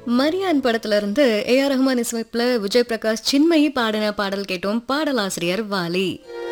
மரியான் படத்துல இருந்து A R Rahman இசைப்பில் விஜய் பிரகாஷ் சின்மயி பாடின பாடல் கேட்டோம் பாடலாசிரியர் வாலி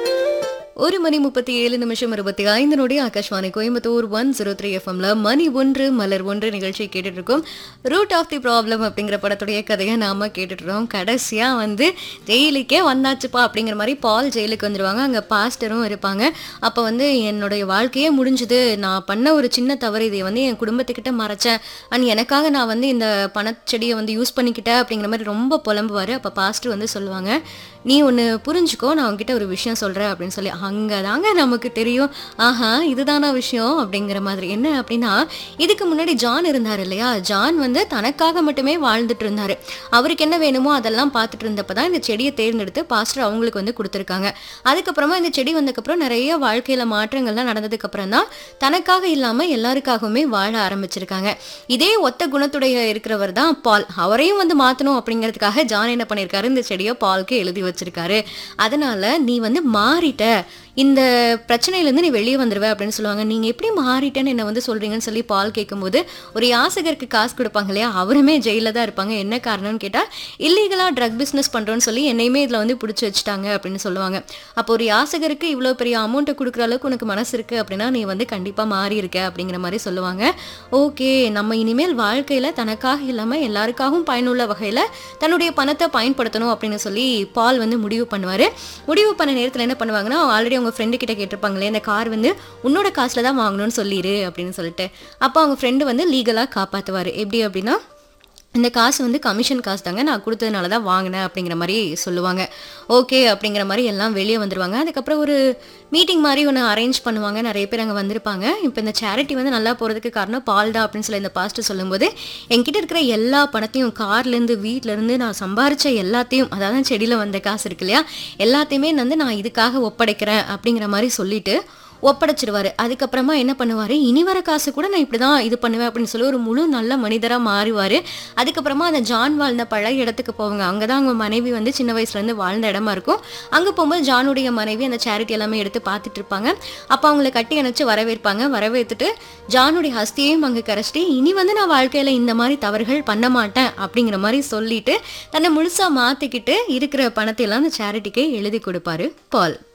ஒரு மணி முப்பத்தி ஏழு நிமிஷம் இருபத்தி ஐந்து நொடி Akashvani Coimbatore one zero three எஃப்எம்ல மணி ஒன்று மலர் ஒன்று நிகழ்ச்சி கேட்டுட்டு இருக்கோம் ரூட் ஆஃப் தி ப்ராப்ளம் அப்படிங்கிற படத்துடைய கதையை நாம கேட்டுட்டு இருக்கோம் கடைசியா வந்து ஜெயிலுக்கே வந்தாச்சுப்பா அப்படிங்கிற மாதிரி பால் ஜெயிலுக்கு வந்துருவாங்க அங்க பாஸ்டரும் இருப்பாங்க அப்ப வந்து என்னுடைய வாழ்க்கையே முடிஞ்சுது நான் பண்ண ஒரு சின்ன தவறு இதை வந்து என் குடும்பத்துக்கிட்ட மறைச்சேன் அண்ட் எனக்காக நான் வந்து இந்த பணச்செடியை வந்து யூஸ் பண்ணிக்கிட்டேன் அப்படிங்கிற மாதிரி ரொம்ப புலம்புவார் அப்போ பாஸ்டர் வந்து சொல்லுவாங்க நீ ஒன்று புரிஞ்சுக்கோ நான் உங்ககிட்ட ஒரு விஷயம் சொல்கிறேன் அப்படின்னு சொல்லி அங்கே தாங்க நமக்கு தெரியும் ஆஹா இதுதானா விஷயம் அப்படிங்கிற மாதிரி என்ன அப்படின்னா இதுக்கு முன்னாடி ஜான் இருந்தார் இல்லையா ஜான் வந்து தனக்காக மட்டுமே வாழ்ந்துட்டு இருந்தார் அவருக்கு என்ன வேணுமோ அதெல்லாம் பார்த்துட்டு இருந்தப்ப தான் இந்த செடியை தேர்ந்தெடுத்து பாஸ்டர் அவங்களுக்கு வந்து கொடுத்துருக்காங்க அதுக்கப்புறமா இந்த செடி வந்ததுக்கப்புறம் நிறைய வாழ்க்கையில் மாற்றங்கள்லாம் நடந்ததுக்கப்புறம் தான் தனக்காக இல்லாமல் எல்லாருக்காகவுமே வாழ ஆரம்பிச்சிருக்காங்க இதே ஒத்த குணத்துடைய இருக்கிறவர் தான் பால் அவரையும் வந்து மாற்றணும் அப்படிங்கிறதுக்காக ஜான் என்ன பண்ணியிருக்காரு இந்த செடியை பால்க்கு எழுதி வச்சிருக்காரு அதனால நீ வந்து மாறிட்ட இந்த பிரச்சனையிலேருந்து நீ வெளியே வந்துடுவ அப்படின்னு சொல்லுவாங்க நீங்கள் எப்படி மாறிட்டேன்னு என்ன வந்து சொல்கிறீங்கன்னு சொல்லி பால் கேட்கும்போது ஒரு யாசகருக்கு காசு கொடுப்பாங்க இல்லையா அவருமே ஜெயிலில் தான் இருப்பாங்க என்ன காரணம்னு கேட்டால் இல்லீகலாக ட்ரக் பிஸ்னஸ் பண்ணுறோன்னு சொல்லி என்னையுமே இதில் வந்து பிடிச்சி வச்சுட்டாங்க அப்படின்னு சொல்லுவாங்க அப்போ ஒரு யாசகருக்கு இவ்வளோ பெரிய அமௌண்ட்டை கொடுக்குற அளவுக்கு உனக்கு மனசு இருக்குது அப்படின்னா நீ வந்து கண்டிப்பாக மாறி இருக்க அப்படிங்கிற மாதிரி சொல்லுவாங்க ஓகே நம்ம இனிமேல் வாழ்க்கையில் தனக்காக இல்லாமல் எல்லாருக்காகவும் பயனுள்ள வகையில் தன்னுடைய பணத்தை பயன்படுத்தணும் அப்படின்னு சொல்லி பால் வந்து முடிவு பண்ணுவார் முடிவு பண்ண நேரத்தில் என்ன பண்ணுவாங்கன்னா ஆல்ரெடி அவங்க ஃப்ரெண்டு கிட்ட கேட்டிருப்பாங்களே இந்த கார் வந்து உன்னோட காசில் தான் வாங்கணும்னு சொல்லிடு அப்படின்னு சொல்லிட்டு அப்போ அவங்க ஃப்ரெண்டு வந்து லீகலாக காப்பாற்றுவார் எப்படி அப்படின்னா இந்த காசு வந்து கமிஷன் காசு தாங்க நான் கொடுத்ததுனால தான் வாங்கினேன் அப்படிங்கிற மாதிரி சொல்லுவாங்க ஓகே அப்படிங்கிற மாதிரி எல்லாம் வெளியே வந்துருவாங்க அதுக்கப்புறம் ஒரு மீட்டிங் மாதிரி ஒன்று அரேஞ்ச் பண்ணுவாங்க நிறைய பேர் அங்கே வந்திருப்பாங்க இப்போ இந்த சேரிட்டி வந்து நல்லா போகிறதுக்கு காரணம் பால் தான் அப்படின்னு சொல்லி இந்த பாஸ்டர் சொல்லும்போது என்கிட்ட இருக்கிற எல்லா பணத்தையும் கார்லேருந்து வீட்டிலேருந்து நான் சம்பாரிச்ச எல்லாத்தையும் அதாவது செடியில் வந்த காசு இருக்கு இல்லையா எல்லாத்தையுமே வந்து நான் இதுக்காக ஒப்படைக்கிறேன் அப்படிங்கிற மாதிரி சொல்லிட்டு ஒப்படைச்சிடுவாரு அதுக்கப்புறமா என்ன பண்ணுவார் இனி வர காசு கூட நான் இப்படி தான் இது பண்ணுவேன் அப்படின்னு சொல்லி ஒரு முழு நல்ல மனிதராக மாறுவார் அதுக்கப்புறமா அந்த ஜான் வாழ்ந்த பழைய இடத்துக்கு போவாங்க அங்கே தான் அவங்க மனைவி வந்து சின்ன வயசுலேருந்து வாழ்ந்த இடமா இருக்கும் அங்கே போகும்போது ஜானுடைய மனைவி அந்த சேரிட்டி எல்லாமே எடுத்து பார்த்துட்டு இருப்பாங்க அப்போ அவங்கள கட்டி அணைச்சு வரவேற்பாங்க வரவேற்றுட்டு ஜானுடைய ஹஸ்தியையும் அங்கே கரைச்சிட்டு இனி வந்து நான் வாழ்க்கையில் இந்த மாதிரி தவறுகள் பண்ண மாட்டேன் அப்படிங்கிற மாதிரி சொல்லிட்டு தன்னை முழுசாக மாற்றிக்கிட்டு இருக்கிற பணத்தை எல்லாம் அந்த சேரிட்டிக்கு எழுதி கொடுப்பாரு பால்